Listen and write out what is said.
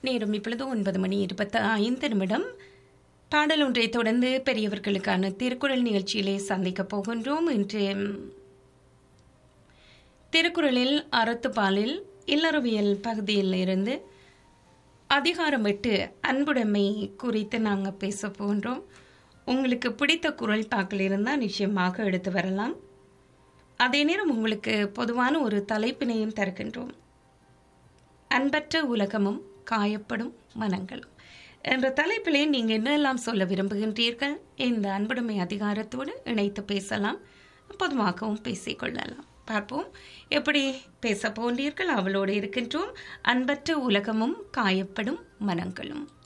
நேரம் இப்பொழுது ஒன்பது மணி இருபத்தி ஐந்து நிமிடம் பாடல் ஒன்றை தொடர்ந்து பெரியவர்களுக்கான திருக்குறள் நிகழ்ச்சியிலே சந்திக்கப் போகின்றோம் இன்று திருக்குறளில் அறத்துப்பாலில் இல்லறவியல் பகுதியில் இருந்து அதிகாரம் எட்டு அன்புடைமை குறித்து நாங்கள் பேச போகின்றோம் உங்களுக்கு பிடித்த குரல் தாக்கல் இருந்தால் நிச்சயமாக எடுத்து வரலாம் அதே நேரம் உங்களுக்கு பொதுவான ஒரு தலைப்பினையும் தருகின்றோம் அன்பற்ற உலகமும் காயப்படும் மனங்களும் என்ற தலைப்பிலே நீங்கள் என்னெல்லாம் சொல்ல விரும்புகின்றீர்கள் இந்த அன்புடைமை அதிகாரத்தோடு இணைத்து பேசலாம் பொதுவாகவும் பேசிக்கொள்ளலாம் பார்ப்போம் எப்படி பேச போன்றீர்கள் அவளோடு இருக்கின்றோம் அன்பற்ற உலகமும் காயப்படும் மனங்களும்